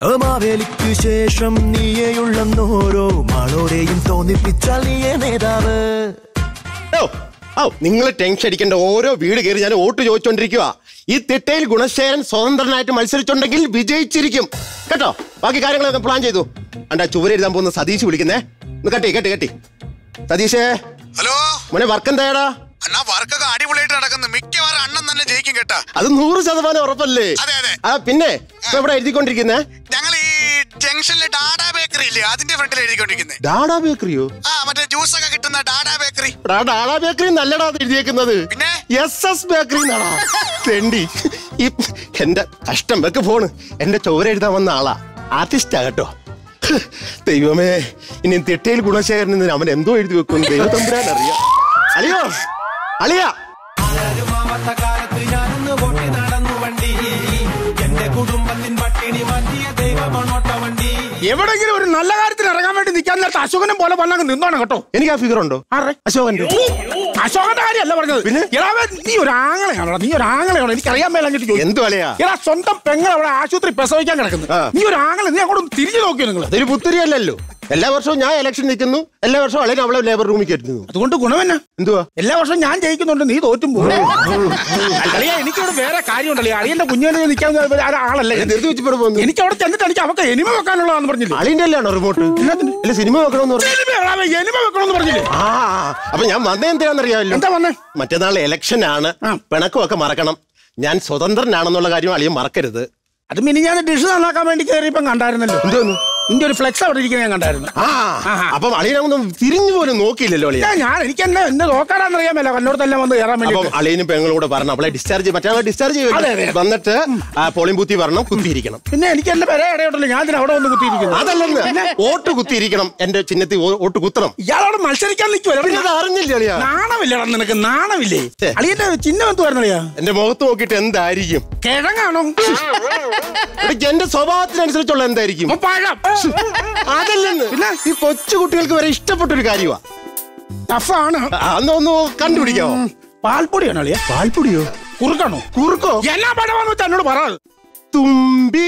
മാവേലിക്കു ശേഷം നീയെയുള്ളോരോ മാളോരെയും തോന്നിപ്പിച്ചാൽ നീയേ നേതാവ് ഓ ഓ നിങ്ങൾ ടെൻഷൻ അടിക്കേണ്ട ഓരോ വീട് കയറി ഞാൻ വോട്ട് ചോദിച്ചോണ്ടിരിക്കുക ഈ തിട്ടയിൽ ഗുണശേഖരൻ സ്വതന്ത്രനായിട്ട് മത്സരിച്ചുണ്ടെങ്കിൽ വിജയിച്ചിരിക്കും കേട്ടോ ബാക്കി കാര്യങ്ങളൊക്കെ പ്ലാൻ ചെയ്തു അണ്ടാ ചുവരെഴുതാൻ പോകുന്ന സതീഷ് വിളിക്കുന്നേ ഒന്ന് കട്ടി കട്ടി കട്ടി സതീഷേ ഹലോ മോനെ വർക്ക് എന്തായടാ അണ്ണാ വർക്കൊക്കെ അടിപൊളിയായിട്ട് നടക്കുന്നു മിക്കവാറും അണ്ണൻ തന്നെ ജയിക്കും കേട്ടാ അത് നൂറ് ശതമാനം ഉറപ്പല്ലേ അതെ, അതെ. ആ പിന്നെ ഇപ്പൊ ഇവിടെ എഴുതിക്കൊണ്ടിരിക്കുന്നേ ഞങ്ങൾ ഈ ജംഗ്ഷനിലെ ഡാഡാ ബേക്കറി ഇല്ലേ അതിന്റെ ഫ്രണ്ടിൽ എഴുതിക്കൊണ്ടിരിക്കുന്നത് ഡാഡാ ബേക്കറിയോ ആ മറ്റേ ജ്യൂസ് ഒക്കെ കിട്ടുന്ന ഡാഡാ ബേക്കറി എടാ, ഡാഡാ ബേക്കറി നല്ലടാ അത് എഴുതിയേക്കുന്നത് പിന്നെ? എസ് എസ് ബേക്കറി എന്നാടാ തെണ്ടി ഈ എന്റെ കഷ്ടം വെക്ക് ഫോണ് എന്റെ ചോര എഴുതാൻ വന്ന ആളാ ആർട്ടിസ്റ്റാ കേട്ടോ ദൈവമേ ഇനി തിട്ടയിൽ ഗുണശേഖരൻ അവൻ എന്തോ എഴുതി വെക്കും ദൈവത്തമ്പുരാൻ അറിയാം അളിയോ അളിയാ മാവാത്ത കാലത്ത് ഞാനൊന്ന് ഓട്ടി നടന്നു വണ്ടി എന്റെ കുടുംബത്തിൻ പട്ടിണി മാറ്റിയ ദൈവമണോട്ട വണ്ടി എവിടെങ്കിലും ഒരു നല്ല കാര്യത്തിന് ഇറങ്ങാൻ വേണ്ടി നിൽക്കാൻ നേരത്തെ അശോകനെ പോലെ വന്നങ്ങ് നിന്നോണം കേട്ടോ എനിക്ക് ആ ഫിഗർ ഉണ്ടോ ആരെ? അശോകന്റെ അശോകന്റെ കാര്യമല്ല പറഞ്ഞത് പിന്നെ? എടാവേ, നീ ഒരു ആങ്ങളെയാണോ നീ ഒരു ആങ്ങളെയാണോ എനിക്ക് അറിയാൻ മേലഞ്ഞിട്ട് ചോദിച്ചു എന്തു അളിയാ എടാ സ്വന്തം പെങ്ങൾ അവിടെ ആശുപത്രി പ്രസവിക്കാൻ കിടക്കുന്നു ആ. നീ ഒരു ആങ്ങളെ നീ അങ്ങോട്ട് ഒന്ന് തിരിഞ്ഞു നോക്കിയോ നിങ്ങൾ അതൊരു പുത്തിരിയല്ലല്ലോ എല്ലാ വർഷവും ഞാൻ ഇലക്ഷൻ നിൽക്കുന്നു എല്ലാ വർഷവും അളിയൻ അവളെ ലേബർ റൂമിൽ കയറ്റുന്നു അതുകൊണ്ട് ഗുണമെന്നാ എന്തുവാ എല്ലാ വർഷവും ഞാൻ ജയിക്കുന്നുണ്ട് നീ തോറ്റും പോകും അളിയ എനിക്കിവിടെ വേറെ കാര്യമുണ്ടല്ലേ അളിയന്റെ കുഞ്ഞിനെ നിൽക്കാൻ ആളല്ലേ ധൃതി വെച്ച് ഇവിടെ പോകുന്നു എനിക്ക് അവിടെ ചെന്നിട്ട് എനിക്ക് അവക്ക് എനിമ വെക്കാനുള്ളതാന്ന് പറഞ്ഞില്ലേ അളിയന്റെ അല്ലാണോ റിമോട്ട് എന്നാത്തിന്? അല്ല സിനിമ നോക്കണമെന്ന് പറഞ്ഞു എനിമ എടാവേ, എനിമ വെക്കണമെന്ന് പറഞ്ഞില്ലേ ആ അപ്പൊ ഞാൻ വന്നേ എന്തിനാണെന്നറിയാമല്ലോ എന്താ വന്നേ മറ്റന്നാൾ ഇലക്ഷൻ ആണ് ആ. പിണക്കമൊക്കെ മറക്കണം ഞാൻ സ്വതന്ത്രനാണെന്നുള്ള കാര്യം അളിയൻ മറക്കരുത് അത് മിനി ഞാൻ ഡിഷ് നന്നാക്കാൻ വേണ്ടി കയറിയപ്പം കണ്ടായിരുന്നല്ലോ എന്തോന്നു നിന്റെ ഒരു ഫ്ലെക്സ് അവിടെ ഇരിക്കുന്ന ഞാൻ കണ്ടായിരുന്നു ആ ആഹാ. അപ്പം അളിയനൊന്നും തിരിഞ്ഞു പോലും നോക്കിയില്ലല്ലോ അളിയൻ ഞാൻ- ഞാൻ എനിക്ക് എന്നെ എന്നെ നോക്കാനാണെന്നറിയാമല്ലോ കണ്ണോടത്തെല്ലാം വന്ന് കയറാൻ അപ്പം വേണ്ടി അളിയനും പെങ്ങളും കൂടെ പറഞ്ഞു അവളെ ഡിസ്ചാർജ് മറ്റേ ഡിസ്ചാർജ് അതെ, അതെ. ചെയ്യുമല്ലോ വന്നിട്ട് പോളിംഗ് ബൂത്തി വരണം കുത്തിയിരിക്കണം പിന്നെ എനിക്ക് എന്റെ പെര ഇടയോട്ടല്ലോ ഞാൻ ഇതിന് അവിടെ വന്ന് കുത്തിയിരിക്കുന്നു അതല്ലെന്ന് വോട്ട് കുത്തിയിരിക്കണം എന്റെ ചിഹ്നത്തിൽ വോ- വോട്ട് കുത്തണം ഇയാളോട് മത്സരിക്കാൻ പിന്നെ അത് നിൽക്കുവല്ലോ അറിഞ്ഞില്ലേ അളിയാ നാണമില്ലടാ നിനക്ക് നാണമില്ലേ ഛെ. അളിയന്റെ ചിഹ്നം എന്തുവായിരുന്നു അളിയാ എന്റെ മുഖത്ത് നോക്കിയിട്ട് എന്തായിരിക്കും കിഴങ്ങാണോ എടാ, എന്റെ സ്വഭാവത്തിനനുസരിച്ചുള്ള എന്തായിരിക്കും അപ്പൊ പഴം അതല്ലെന്ന് പിന്നെ ഈ കൊച്ചു കുട്ടികൾക്ക് വരെ ഇഷ്ടപ്പെട്ട ഒരു കാര്യമാ ടഫാണ് അന്നൊന്ന് കണ്ടുപിടിക്കാമോ പാൽപ്പൊടിയാണോ അളിയ പാൽപ്പൊടിയോ കുറുക്കണോ കുറുക്കോ എന്നാ പഴമാന്ന് വെച്ചാൽ എന്നോട് പറ തുമ്പി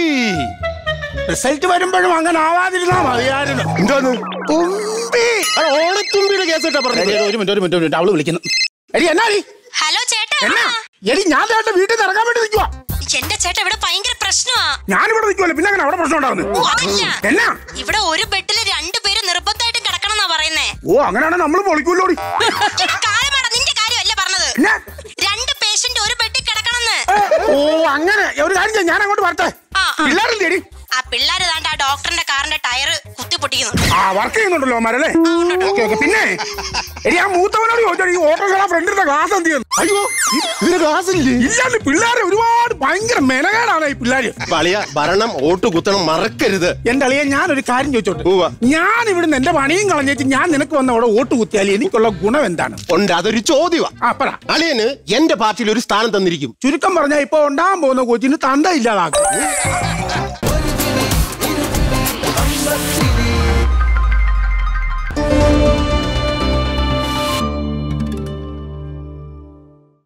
റിസൾട്ട് വരുമ്പോഴും അങ്ങനെ ആവാതിരുന്നാ മതിയായിരുന്നു എന്താന്ന് തുമ്പി ആ, ഓണത്തുമ്പിയുടെ കേസ് കേട്ടാ എടി, പറഞ്ഞത് ഒരു മിനിറ്റ് ഒരു മിനിറ്റ് ഒരു മിനിറ്റ് അവള് വിളിക്കുന്നു എടി എന്നാ നീ ഹലോ ചേട്ടാ എന്നാ എടി ഞാൻ ചേട്ടൻ വീട്ടിൽ നിന്ന് ഇറങ്ങാൻ വേണ്ടി നിൽക്കുവാ എന്റെ ചേട്ടാ ഇവിടെ ഭയങ്കര പ്രശ്നമാ ഞാനിവിടെ നിൽക്കുവല്ലോ പിന്നെ അങ്ങനെ അവിടെ പ്രശ്നം ഓ ഉണ്ടാവുന്നത് അതല്ല എന്നാ ഇവിടെ ഒരു ബെഡില് രണ്ടുപേര് നിർബന്ധമായിട്ടും കിടക്കണം എന്നാ പറയുന്നേ ഓ അങ്ങനെയാണെങ്കിൽ നമ്മൾ പൊളിക്കൂല്ലോടി കാലമാടാ നിന്റെ കാര്യമല്ല പറഞ്ഞത് എന്നാ? രണ്ട് പേഷ്യന്റ് ഒരു ബെഡിൽ കിടക്കണമെന്ന് ഓ അങ്ങനെ ഒരു കാര്യം ചെയ്യാം ഞാൻ അങ്ങോട്ട് വരട്ടെ ആ, ആ. പിള്ളേരില്ലേടി ആ പിള്ളേര് താണ്ട ആ ഡോക്ടറിന്റെ കാറിന്റെ ടയർ കുത്തി പൊട്ടിക്കുന്നു ആ വർക്ക് ചെയ്യുന്നുണ്ടല്ലോ അമ്മാരല്ലേ ഓക്കെ ഓക്കെ പിന്നെ എടി ആ മൂത്തവനോട് ചോദിച്ചാൽ ഈ ഓട്ടോകളാ ഫ്രണ്ടിന്റെ ഗ്ലാസ് എന്ത് ചെയ്യുന്നു അയ്യോ ഇതിന് ക്ലാസ് ഇല്ലേ ഇല്ലാണ്ട് പിള്ളേരെ ഒരുപാട് ഭയങ്കര മെനകേടാണ് ഈ പിള്ളേര് പളിയ ഭരണം വോട്ട് കുത്തണം മറക്കരുത് എന്റെ അളിയെ ഞാനൊരു കാര്യം ചോദിച്ചോട്ടെ ഉവ്വ. ഞാൻ ഇവിടുന്ന് എന്റെ പണിയും കളഞ്ഞേച്ച് ഞാൻ നിനക്ക് വന്ന അവിടെ വോട്ട് കുത്തിയാൽ എനിക്കുള്ള ഗുണം എന്താണ് ഉണ്ട് അതൊരു ചോദ്യമാ ആ പറ അളിയന് എന്റെ പാർട്ടിയിൽ ഒരു സ്ഥാനം തന്നിരിക്കും ചുരുക്കം പറഞ്ഞാൽ ഇപ്പൊ ഉണ്ടാകാൻ പോകുന്ന കൊച്ചിന് തന്ത ഇല്ലാതാക്കും